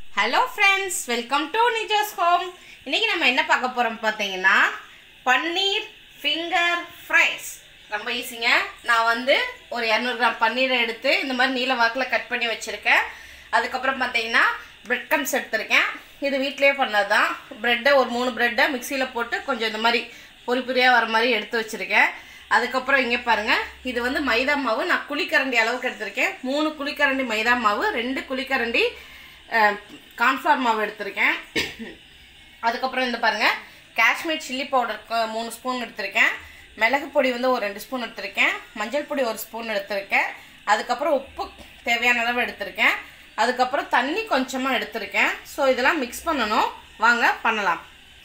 hello friends welcome to Nijo's home இன்னைக்கு நம்ம என்ன பார்க்க போகிறோம் பார்த்தீங்கன்னா பன்னீர் ஃபிங்கர் ஃப்ரைஸ் ரொம்ப ஈஸிங்க நான் வந்து ஒரு இரநூறு கிராம் பன்னீரை எடுத்து இந்த மாதிரி நீல வாக்கில் கட் பண்ணி வச்சுருக்கேன் அதுக்கப்புறம் பார்த்தீங்கன்னா பிரெட் கம்ஸ் எடுத்திருக்கேன் இது வீட்டிலேயே பண்ணது தான் ப்ரெட்டை ஒரு மூணு ப்ரெட்டை மிக்சியில் போட்டு கொஞ்சம் இந்த மாதிரி பொறி பொரியாக வர மாதிரி எடுத்து வச்சுருக்கேன் அதுக்கப்புறம் இங்கே பாருங்கள் இது வந்து மைதா மாவு நான் குழிக்கரண்டி அளவுக்கு எடுத்திருக்கேன் மூணு குழிக்கரண்டி மைதா மாவு ரெண்டு குழிக்கரண்டி கார்ன்ஃப்ளவர் மாவு எடுத்திருக்கேன் அதுக்கப்புறம் இந்த பாருங்கள் காஷ்மீர் சில்லி பவுடர் மூணு ஸ்பூன் எடுத்திருக்கேன் மிளகு பொடி வந்து ஒரு ரெண்டு ஸ்பூன் எடுத்திருக்கேன் மஞ்சள் பொடி ஒரு ஸ்பூன் எடுத்திருக்கேன் அதுக்கப்புறம் உப்பு தேவையான அளவு எடுத்திருக்கேன் அதுக்கப்புறம் தண்ணி கொஞ்சமாக எடுத்திருக்கேன் ஸோ இதெல்லாம் மிக்ஸ் பண்ணணும் வாங்க பண்ணலாம்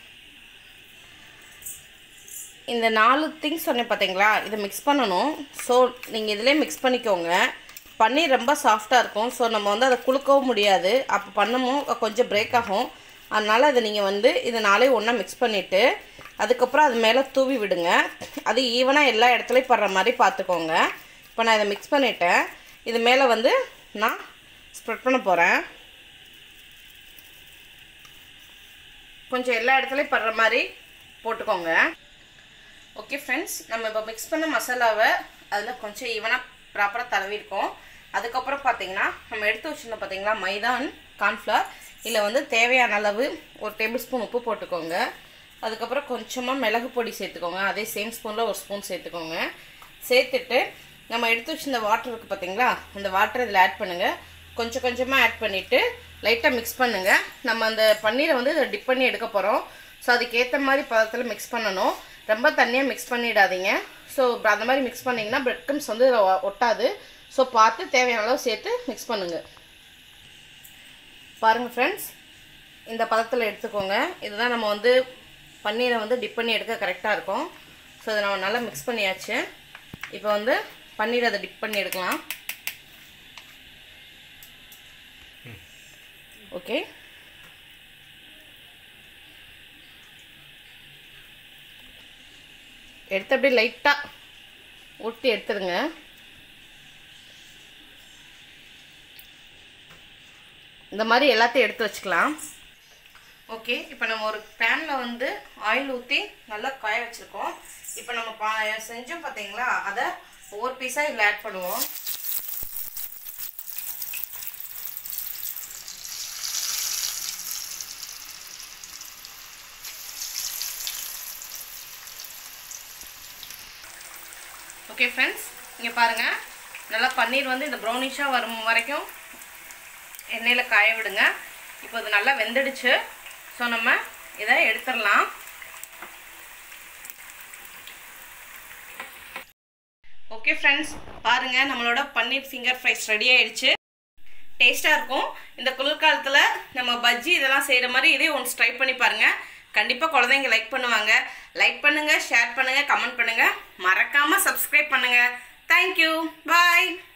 இந்த நாலு திங்ஸ் சொன்னேன் பார்த்தீங்களா இதை மிக்ஸ் பண்ணணும் ஸோ நீங்கள் இதிலே மிக்ஸ் பண்ணிக்கோங்க பன்னீர் ரொம்ப சாஃப்டாக இருக்கும் ஸோ நம்ம வந்து அதை குலுக்கவும் முடியாது அப்போ பண்ணமும் கொஞ்சம் பிரேக் ஆகும் அதனால் அதை நீங்கள் வந்து இது நாளே ஒன்றா மிக்ஸ் பண்ணிவிட்டு அதுக்கப்புறம் அது மேலே தூவி விடுங்க அது ஈவனாக எல்லா இடத்துலையும் படுற மாதிரி பார்த்துக்கோங்க இப்போ நான் இதை மிக்ஸ் பண்ணிட்டேன் இது மேலே வந்து நான் ஸ்ப்ரெட் பண்ண போகிறேன் கொஞ்சம் எல்லா இடத்துலையும் படுற மாதிரி போட்டுக்கோங்க ஓகே ஃப்ரெண்ட்ஸ் நம்ம இப்போ மிக்ஸ் பண்ண மசாலாவை அதில் கொஞ்சம் ஈவனாக ப்ராப்பராக தடவிருக்கோம் அதுக்கப்புறம் பார்த்தீங்கன்னா நம்ம எடுத்து வச்சுருந்தோம் பார்த்தீங்களா மைதான் கார்ன்ஃப்ளவர் இதில் வந்து தேவையான அளவு ஒரு டேபிள் ஸ்பூன் உப்பு போட்டுக்கோங்க அதுக்கப்புறம் கொஞ்சமாக மிளகு பொடி சேர்த்துக்கோங்க அதே சேம் ஸ்பூனில் ஒரு ஸ்பூன் சேர்த்துக்கோங்க சேர்த்துட்டு நம்ம எடுத்து வச்சிருந்த வாட்டர் இருக்குது பார்த்தீங்களா அந்த வாட்டர் இதில் ஆட் பண்ணுங்கள் கொஞ்சம் கொஞ்சமாக ஆட் பண்ணிவிட்டு லைட்டாக மிக்ஸ் பண்ணுங்கள் நம்ம அந்த பன்னீரை வந்து இதை டிப் பண்ணி எடுக்க போகிறோம் ஸோ அதுக்கேற்ற மாதிரி பதத்தில் மிக்ஸ் பண்ணணும் ரொம்ப தண்ணியாக மிக்ஸ் பண்ணிடாதீங்க ஸோ அந்த மாதிரி மிக்ஸ் பண்ணிங்கன்னா பிரெட் க்ரம்ஸ் வந்து ஒட்டாது ஸோ பார்த்து தேவையான அளவு சேர்த்து மிக்ஸ் பண்ணுங்கள் பாருங்கள் ஃப்ரெண்ட்ஸ் இந்த பதத்தில் எடுத்துக்கோங்க இதுதான் நம்ம வந்து பன்னீரை வந்து டிப் பண்ணி எடுக்க கரெக்டாக இருக்கும் ஸோ இதை நம்ம நல்லா மிக்ஸ் பண்ணியாச்சு இப்போ வந்து பன்னீர் அதை டிப் பண்ணி எடுக்கலாம் ஓகே எடுத்து அப்படியே லைட்டாக ஊட்டி எடுத்துடுங்க இந்த மாதிரி எல்லாத்தையும் எடுத்து வச்சுக்கலாம் ஓகே இப்போ நம்ம ஒரு பேனில் வந்து ஆயில் ஊற்றி நல்லா காய வச்சுருக்கோம் இப்போ நம்ம பா செஞ்சோம் பார்த்தீங்களா அதை ஒவ்வொரு பீஸாக இதில் ஆட் பண்ணுவோம் ஓகே ஃப்ரெண்ட்ஸ் இங்கே பாருங்கள் நல்லா பன்னீர் வந்து இந்த ப்ரௌனிஷாக வரும் வரைக்கும் எண்ணெயில் காய விடுங்க இப்போ இது நல்லா வெந்துடுச்சு ஸோ நம்ம இதை எடுத்துடலாம் ஓகே ஃப்ரெண்ட்ஸ் பாருங்கள் நம்மளோட பன்னீர் ஃபிங்கர் ஃப்ரைஸ் ரெடி ஆயிடுச்சு டேஸ்ட்டாக இருக்கும் இந்த குளிர்காலத்தில் நம்ம பஜ்ஜி இதெல்லாம் செய்கிற மாதிரி இதே ஒன்று ட்ரை பண்ணி பாருங்கள் கண்டிப்பாக குழந்தைங்க லைக் பண்ணுவாங்க லைக் பண்ணுங்கள் ஷேர் பண்ணுங்கள் கமெண்ட் பண்ணுங்கள் மறக்காமல் சப்ஸ்கிரைப் பண்ணுங்கள் தேங்க்யூ பாய்